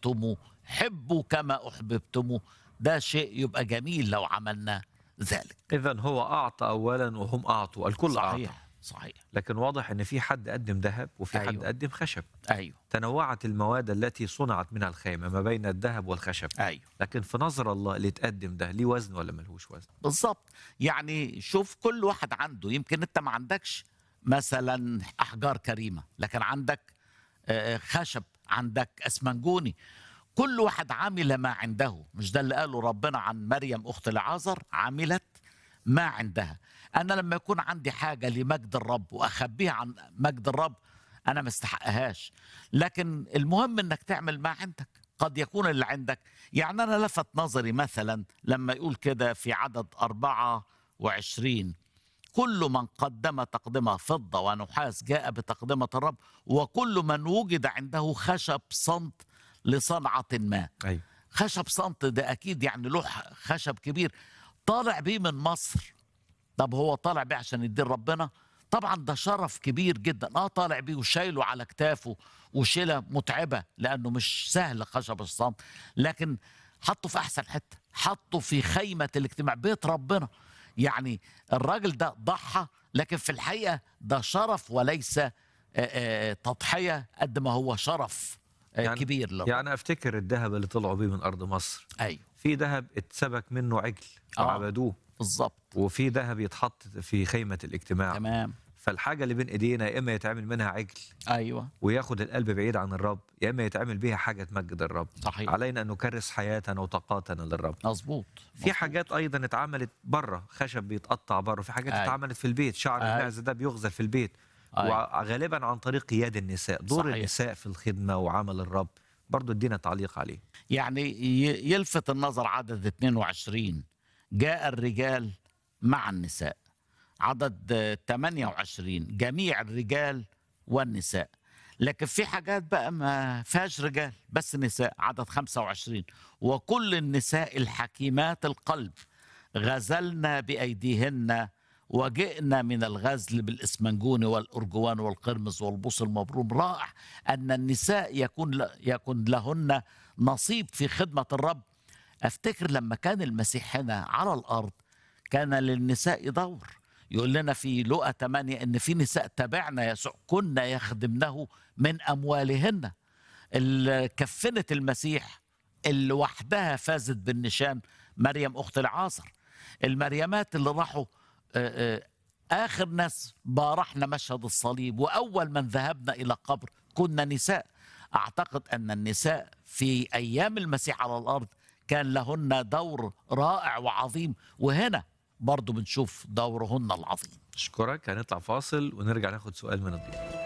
أحببتم حبوا كما أحببتم ده شيء يبقى جميل لو عملنا ذلك اذا هو اعطى اولا وهم اعطوا الكل اعطى صحيح صحيح لكن واضح ان في حد قدم ذهب وفي حد أيوة. قدم خشب أيوه تنوعت المواد التي صنعت منها الخيمه ما بين الذهب والخشب أيوه لكن في نظر الله اللي تقدم ده ليه وزن ولا ملهوش وزن بالظبط يعني شوف كل واحد عنده يمكن انت ما عندكش مثلا احجار كريمه لكن عندك آه، خشب عندك اسمنجوني كل واحد عمل ما عنده مش ده اللي قاله ربنا عن مريم اخت لعازر عملت ما عندها انا لما يكون عندي حاجه لمجد الرب واخبيها عن مجد الرب انا ما استحقهاش لكن المهم انك تعمل ما عندك قد يكون اللي عندك يعني انا لفت نظري مثلا لما يقول كده في عدد 24 كل من قدم تقدمة فضة ونحاس جاء بتقدمة الرب وكل من وجد عنده خشب صمت لصنعة ما ايوه خشب صمت ده أكيد يعني له خشب كبير طالع بيه من مصر طب هو طالع بيه عشان يدين ربنا طبعا ده شرف كبير جدا اه طالع بيه وشايله على كتافه وشيله متعبه لانه مش سهل خشب الصمت لكن حطه في احسن حته حطه في خيمه الاجتماع بيت ربنا يعني الراجل ده ضحى لكن في الحقيقه ده شرف وليس آه، آه، تضحيه قد ما هو شرف آه، يعني- كبير للرب يعني افتكر الذهب اللي طلعوا بيه من ارض مصر ايوه في ذهب اتسبك منه عجل آه. وعبدوه بالظبط وفي ذهب يتحط في خيمه الاجتماع تمام فالحاجه اللي بين ايدينا يا اما يتعمل منها عجل ايوه وياخد القلب بعيد عن الرب يا اما يتعمل بيها حاجه تمجد الرب صحيح علينا ان نكرس حياتنا وطاقاتنا للرب مظبوط في مظبوط. حاجات ايضا اتعملت بره خشب بيتقطع بره في حاجات أيوة. اتعملت في البيت شعر أيوة. المعزه ده بيغزل في البيت أيوة. وغالبا عن طريق يد النساء دور صحيح. النساء في الخدمه وعمل الرب برضو ادينا تعليق عليه يعني ي- يلفت النظر عدد 22 جاء الرجال مع النساء عدد آه، 28 جميع الرجال والنساء لكن في حاجات بقى ما فيهاش رجال بس نساء عدد 25 وكل النساء الحكيمات القلب غزلنا بأيديهن وجئنا من الغزل بالاسمنجون والارجوان والقرمز والبوص المبروم رائع ان النساء يكون ل- يكون لهن نصيب في خدمه الرب افتكر لما كان المسيح هنا على الارض كان للنساء دور يقول لنا في لقا 8 ان في نساء تبعنا يسوع كنا يخدمنه من اموالهن اللي كفنت المسيح اللي وحدها فازت بالنشان مريم اخت العازر المريمات اللي راحوا آه، آه، اخر ناس بارحنا مشهد الصليب واول من ذهبنا الى قبر كنا نساء اعتقد ان النساء في ايام المسيح على الارض كان لهن دور رائع وعظيم وهنا برضو بنشوف دورهن العظيم اشكرك هنطلع فاصل ونرجع ناخد سؤال من الضيوف